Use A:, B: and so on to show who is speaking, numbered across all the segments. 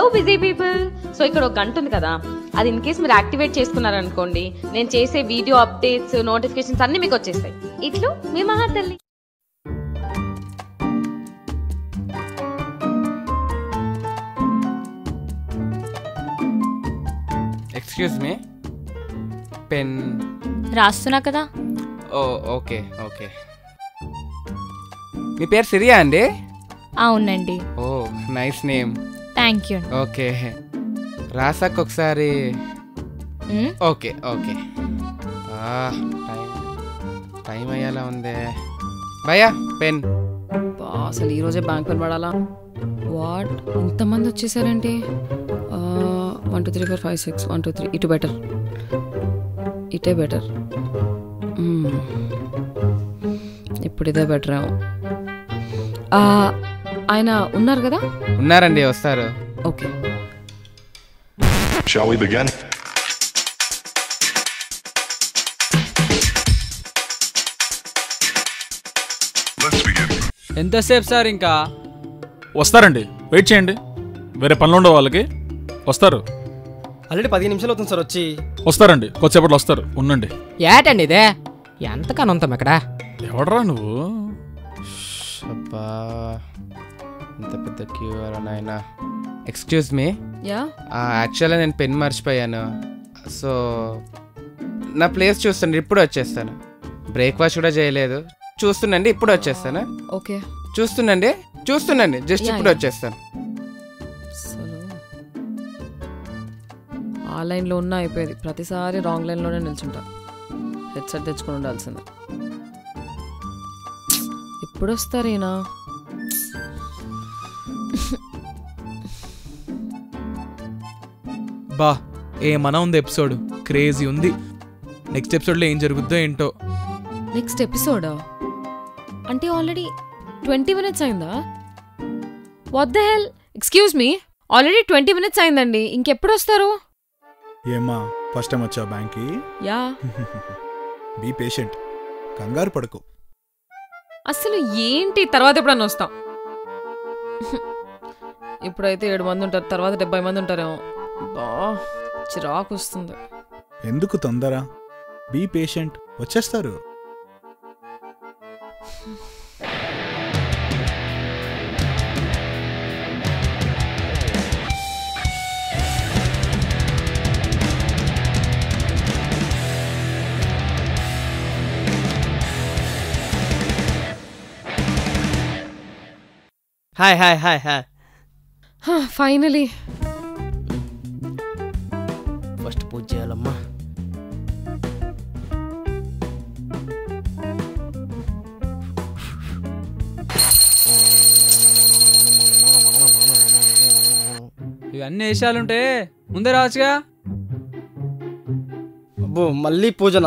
A: Hello busy people so ఇక్కడ ఒక గంట ఉంది కదా అది ఇన్ కేస్ మీరు యాక్టివేట్ చేసుకున్నారనుకోండి నేను చేసే వీడియో అప్డేట్స్ నోటిఫికేషన్స్ అన్ని మీకు వచ్చేస్తాయి ఇట్లు మీ మహాతల్లి
B: ఎక్స్క్యూజ్ మీ పెన్
C: రాస్తున్నా కదా
B: ఓ ఓకే ఓకే మీ పేరు సిరియా అండి
C: అవునండి
B: oh nice name
C: thank you
B: okay రాసాక ఒకసారి ఓకే ఓకే ఆ, టైం టైం అయ్యేలా ఉందే భయ్యా పెన్
D: బా, అసలు ఈరోజే బ్యాంక్ పని పడాలా వాట్ ఇంతమంది వచ్చేసారేంటి one two three four five six one two three ఇటు బెటర్ ఇటే బెటర్ ఇప్పుడు ఇదే బెటర్ ఏమో ఆ, ఆయన ఉన్నారు కదా
B: ఉన్నారండి వస్తారు
D: okay
E: Shall we begin? Let's begin.
F: ఎంతసేపు సార్ ఇంకా
G: వస్తారండి వెయిట్ చేయండి వేరే పనులు ఉండవు వాళ్ళకి వస్తారు
F: ఆల్రెడీ పదిహేను నిమిషాలు అవుతుంది సార్ వచ్చి
G: వస్తారండి కొద్దిసేపట్లో వస్తారు ఉండండి
F: ఏటండి ఇదే ఎంతకని ఉంటాం ఇక్కడ
G: ఎవడరా నువ్వు
B: అబ్బా ఇంత పెద్ద క్యూ నాయనా ఎక్స్క్యూజ్ మీ
D: యా
B: యాక్చువల్గా నేను పెన్ మర్చిపోయాను సో నా ప్లేస్ చూస్తాను ఇప్పుడు వచ్చేస్తాను బ్రేక్ఫాస్ట్ కూడా చేయలేదు చూస్తుండండి ఇప్పుడు వచ్చేస్తాను
D: ఓకే
B: చూస్తుండండి చూస్తుండండి జస్ట్
D: Yeah,
B: ఇప్పుడు
D: yeah.
B: వచ్చేస్తాను
D: అసలు ఆ లైన్లో ఉన్నా అయిపోయేది ప్రతిసారి రాంగ్ లైన్లోనే నిల్చుంటా హెడ్సెట్ తెచ్చుకొని ఉండాల్సిందే ఎప్పుడు వస్తారేనా
H: బా ఏమన్నా ఉంది ఎపిసోడ్ క్రేజీ ఉంది నెక్స్ట్ ఎపిసోడ్లో ఏం జరుగుద్దో ఏంటో
D: నెక్స్ట్ ఎపిసోడా అంటే ఆల్రెడీ ట్వంటీ మినిట్స్ అయిందా what the hell excuse me already twenty minutes అయిందండి ఇంకెప్పుడు వస్తారు
I: ఏమ్మా ఫస్ట్ టైం వచ్చా బ్యాంక్కి
D: యా
I: బీ పేషెంట్ కంగారు పడకు
D: అసలు ఏంటి తర్వాత ఎప్పుడన్నా వస్తాం ఇప్పుడైతే ఏడు మంది ఉంటారు తర్వాత డెబ్బై మంది ఉంటారేమో బా చిరాకు వస్తుంది
I: ఎందుకు తొందర బీ పేషెంట్ వచ్చేస్తారు
F: hi hi hi hi
D: finally
F: first పూజ చేయాలమ్మా
J: ఇవన్నీ వేషాలుంటే ముందే రావచ్చుగా
F: అబ్బో మళ్ళీ పూజనా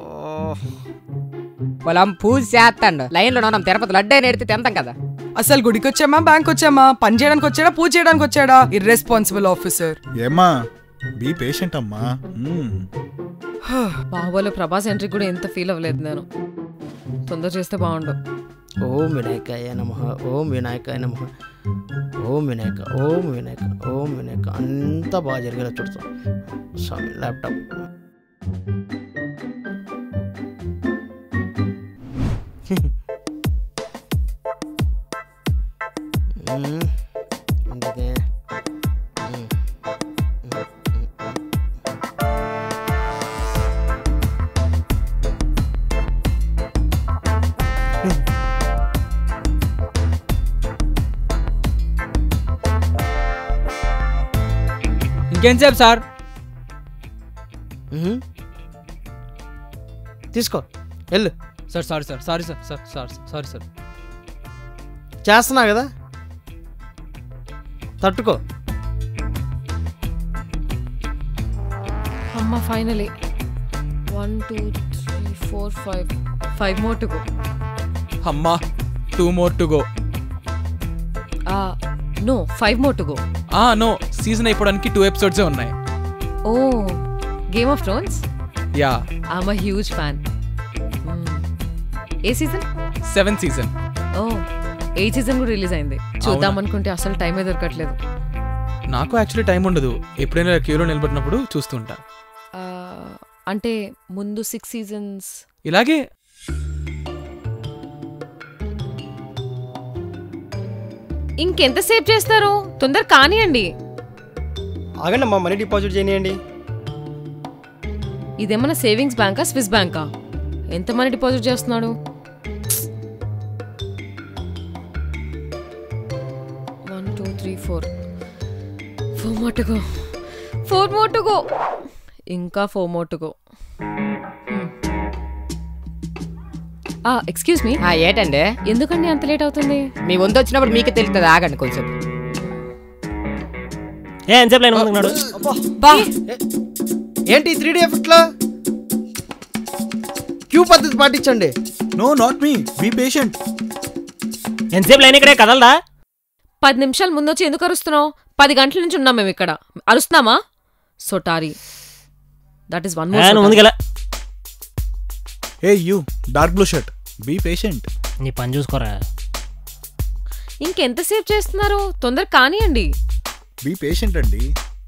K: పొలం పూజ చేస్తాడు లైన్లో ఉన్నాం తిరుపతి లడ్డే నేడితే తింటాం కదా
L: అసలు గుడికి వచ్చామా బ్యాంక్ వచ్చామా పని చేయడానికి వచ్చాడా పూజ చేయడానికి వచ్చాడా ఇర్రెస్పాన్సిబుల్ ఆఫీసర్
I: ఏమ్మా బీ పేషెంట్ అమ్మా మ్మ్.
D: బాహుబలి ప్రభాస్ ఎంట్రీ కూడా ఎంత ఫీల్ అవ్వలేదు నేను తొందర చేస్తే బాగుండు
F: ఓం వినాయకాయ నమ ఓం వినాయకాయ నమ ఓం వినాయక ఓం వినాయక ఓం వినాయక అంతా బాగా జరిగేలా చూడతాం స్వామి ల్యాప్టాప్ మ్మ్. ఇందుకే. మ్మ్.
J: ఇంకేంసేపు సార్
F: మ్మ్. తీసుకో వెళ్ళు
J: sir sorry sir sorry sir sir sir sorry sir
F: చేస్తున్నా కదా తట్టుకో
D: అమ్మ finally one two three four five five more to go
H: అమ్మా two more to go
D: no five more to go
H: ఆ నో సీజన్ అయిపోవడానికి టూ ఎపిసోడ్సే ఉన్నాయి
D: oh game of thrones
H: yeah
D: I'm a huge fan ఏ season
H: seventh season
D: oh ఏ season కూడా release అయింది చూద్దాం అనుకుంటే అసలు టైమే దొరకట్లేదు
H: నాకు యాక్చువల్లీ టైం ఉండదు ఎప్పుడైనా క్యూలో నిలబడినప్పుడు చూస్తుంటా
D: ఆ, అంటే ముందు సిక్స్ సీజన్స్
H: ఇలాగే
D: ఇంకెంతసేపు చేస్తారు తొందర కానియండి
M: ఆగండి అమ్మా మనీ డిపాజిట్ చేయనియండి
D: ఇదేమన్నా సేవింగ్స్ బ్యాంకా స్విస్ బ్యాంకా ఎంత మనీ డిపాజిట్ చేస్తున్నాడు one two three four four more to go four more to go ఇంకా four more to go excuse me
K: ఆ, ఏటండి
D: ఎందుకండి అంత లేట్ అవుతుంది
K: మీ వంతు వచ్చినప్పుడు మీకే తెలుస్తుంది ఆగండి కొంచెం
M: ఏ ఎంతసేపు లైన్ ఉన్నాడు
F: బా ఏంటి త్రీ డీ ఎఫెక్ట్లో క్యూ పద్ధతి పాటించండి
I: no not me be patient
M: ఎంతసేపు లైన్ ఇక్కడే కదలదా
D: పది నిమిషాలు ముందు వచ్చి ఎందుకు అరుస్తున్నావు పది గంటల నుంచి ఉన్నాం మేము ఇక్కడ అరుస్తున్నామా సొటారి దట్ ఈస్ వన్
M: నువ్వు ముందుకెళ్ళ
I: ఏ you dark blue shirt be patient
M: నీ పని చూసుకోరా
D: ఇంకెంతసేపు చేస్తున్నారు తొందర కానియండి
I: బీ పేషెంట్ అండి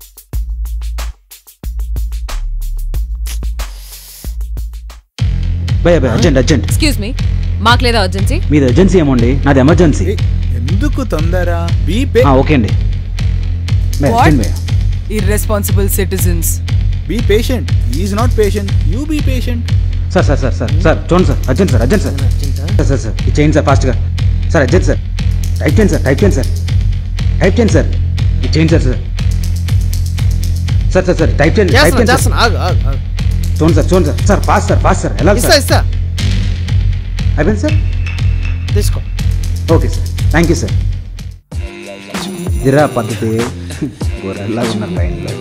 N: భయ భయ అర్జెంట్ అర్జెంట్
D: ఎక్స్క్యూజ్ మీ మాకు లేదా అర్జెన్సీ
N: మీది ఎమర్జెన్సీ ఏమోండి నాది ఎమర్జెన్సీ
I: ఎందుకు తొందర బీ పే
N: ఆ, ఓకే అండి భయ
L: What?
N: అర్జెంట్ భయ
L: Irresponsible citizens.
I: Be patient is not patient you be patient
N: sir sir sir sir sir చూడండి sir urgent sir urgent sir sir sir sir ఇది చేయండి సార్ ఫాస్ట్గా సార్ అర్జెంట్ సార్ టైప్ చేయండి sir type చేయండి sir type చేయండి sir ఇది చేయండి sir sir sir sir sir type చేయండి టైప్
F: చేస్తున్నా
N: చేయండి సార్
F: చేస్తున్నా ఆగు ఆగు ఆగు.
N: చూడండి సార్ చూడండి sir sir fast sir fast sir ఎలా
F: ఇస్తా
N: సార్
F: ఇస్తా
N: అయిపోయింది సార్
F: తీసుకో
N: okay sir thank you sir ఇదిరా పద్ధతి గొర్రెల్లా ఉన్నారు లైన్లో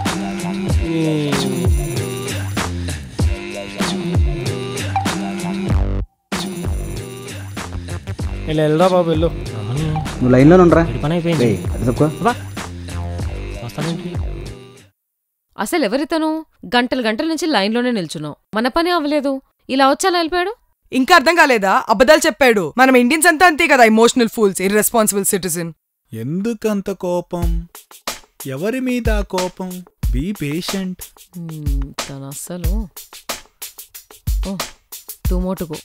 M: వెళ్ళి వెళ్ళరా బాబు వెళ్ళు
N: నువ్వు లైన్లో ఉండరా
M: పని అయిపోయింది
N: ఏయ్, అది తక్కువ
M: వస్తానేంటి
D: అసలు ఎవరితను గంటలు గంటల నుంచి లైన్లోనే నిల్చున్నావు మన పని అవ్వలేదు ఇలా వచ్చా వెళ్ళిపోయాడు
L: ఇంకా అర్థం కాలేదా అబద్ధాలు చెప్పాడు మనం ఇండియన్స్ అంతా అంతే కదా ఇమోషనల్ ఫూల్స్ ఇర్రెస్పాన్సిబుల్ సిటిజన్
I: ఎందుకంత కోపం ఎవరి మీద ఆ కోపం బీ పేషెంట్
D: మ్మ్, తను అస్సలు ఓ టూ మోటుకు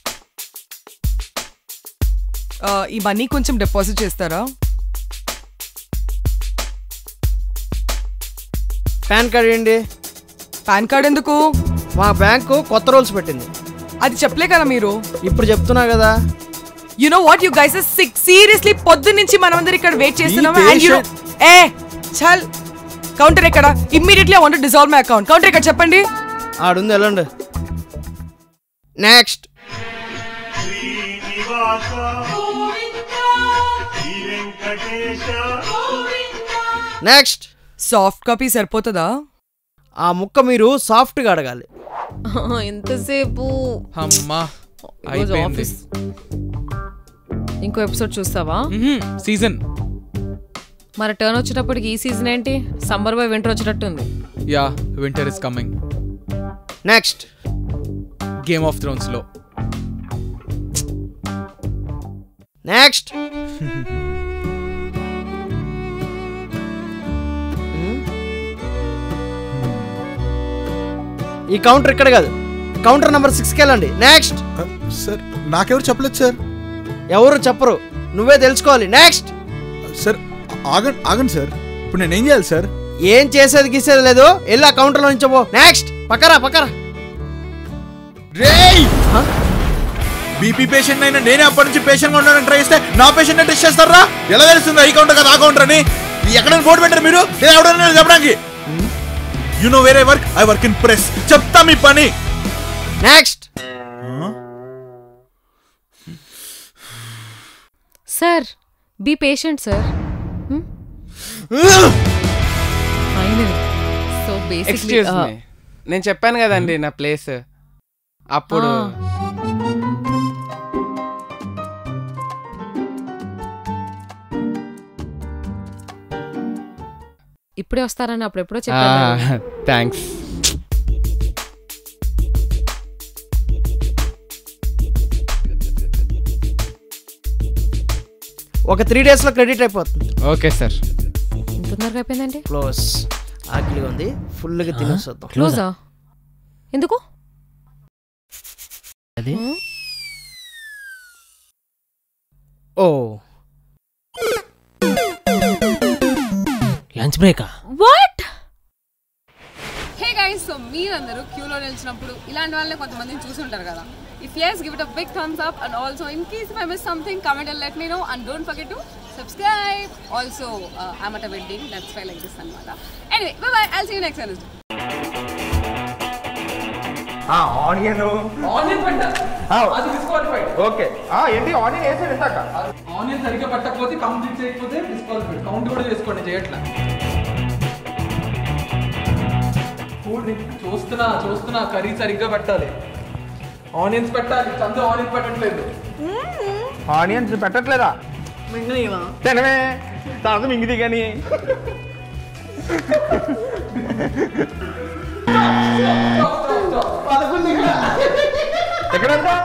L: ఈ మనీ కొంచెం డిపాజిట్ చేస్తారా
F: పాన్ కార్డ్ ఏంటి
L: పాన్ కార్డ్ ఎందుకు
F: మా బ్యాంకు కొత్త రూల్స్ పెట్టింది
L: అది చెప్పలే కదా మీరు
F: ఇప్పుడు చెప్తున్నా కదా
L: you know what you guys sick seriously పొద్దు నుంచి మనం అందరు ఇక్కడ వెయిట్ చేస్తున్నాం అండ్ యు ఏ చల్ కౌంటర్ ఎక్కడ immediately I want dissolve my account counter ఎక్కడ చెప్పండి
F: ఆడుంది వెళ్ళండి నెక్స్ట్ నెక్స్ట్
L: సాఫ్ట్ కాపీ సరిపోతుందా
F: ఆ ముక్క మీరు సాఫ్ట్గా అడగాలి
D: ఎంతసేపు
H: అమ్మా
D: ఈరోజు
H: అయిపోయింది
D: ఆఫీస్ ఇంకో ఎపిసోడ్ చూస్తావా
H: సీజన్
D: మరి టర్న్ వచ్చేటప్పటికి ఈ సీజన్ ఏంటి సమ్మర్ బై వింటర్ వచ్చేటట్టు ఉంది
H: yeah winter is coming
F: next
H: game of thrones లో
F: నెక్స్ట్ ఈ కౌంటర్ ఇక్కడ కాదు కౌంటర్ నెంబర్ సిక్స్కి వెళ్ళండి నెక్స్ట్
I: సార్ నాకెవరు చెప్పలేదు సార్
F: ఎవరు చెప్పరు నువ్వే తెలుసుకోవాలి నెక్స్ట్
I: సార్ ఆగండి ఆగండి సార్ ఇప్పుడు నేను ఏం చేయాలి సార్
F: ఏం చేసేది గీసేది లేదు వెళ్ళి ఆ కౌంటర్లో నుంచోబో నెక్స్ట్ పక్కరా పక్కరా
I: రేయ్ బీపీ పేషెంట్ అయినా నేనే అప్పటి నుంచి పేషెంట్ ఉండడానికి ట్రై చేస్తే నా పేషెంట్ టెస్ట్ చేస్తారా ఎలా తెలుస్తుంది ఈ కౌంటర్ కదా ఆ కౌంటర్ అని ఎక్కడ బోర్డు పెట్టారు మీరు నేను ఎవడన్నా చెప్పడానికి యు నో వేరే work I work in press చెప్తా మీ పని
F: next
D: sir be patient sir final so
B: excuse
D: basically
B: మీ నేను చెప్పాను కదండి నా ప్లేస్ అప్పుడు
D: ఇప్పుడే వస్తారని అప్పుడెప్పుడో చెప్పాను
B: థ్యాంక్స్
F: ఒక త్రీ డేస్లో క్రెడిట్ అయిపోతుంది
B: ఓకే సార్
D: ఇంత తొందరగా అయిపోయిందండి
F: క్లోజ్ ఆకలిగా ఉంది ఫుల్గా తినేస్తాం
D: క్లోజా ఎందుకు
M: అది
F: ఓ
M: లంచ్ బ్రేకా
D: వాట్
O: హే గైస్ సో మీరందరూ క్యూలో నిలిచినప్పుడు ఇలాంటి వాళ్ళని కొంతమందిని చూసి ఉంటారు కదా if yes give it a big thumbs up and also in case if I miss something comment and let me know and don't forget to subscribe also uh, I'm at a wedding that's why like this అనమాట anyway bye bye I'll see you next Wednesday
P: onion
J: onion పట్ట అది disqualified
P: okay ఏంటి onion వేసాడు ఇందాక
J: onion సరిగ్గా పట్టకపోతే complete చేయకపోతే disqualified count కూడా చేసుకోండి చేయట్లా ఫుడ్ చూస్తున్నా చూస్తున్నా కర్రీ సరిగ్గా పెట్టాలి ఆనియన్స్ పెట్టాలి చందు ఆనియన్ పెట్టట్లేదు
P: ఆనియన్స్ పెట్టట్లేదా తినవే తర్వాత మింగిది కానీ ఎక్కడ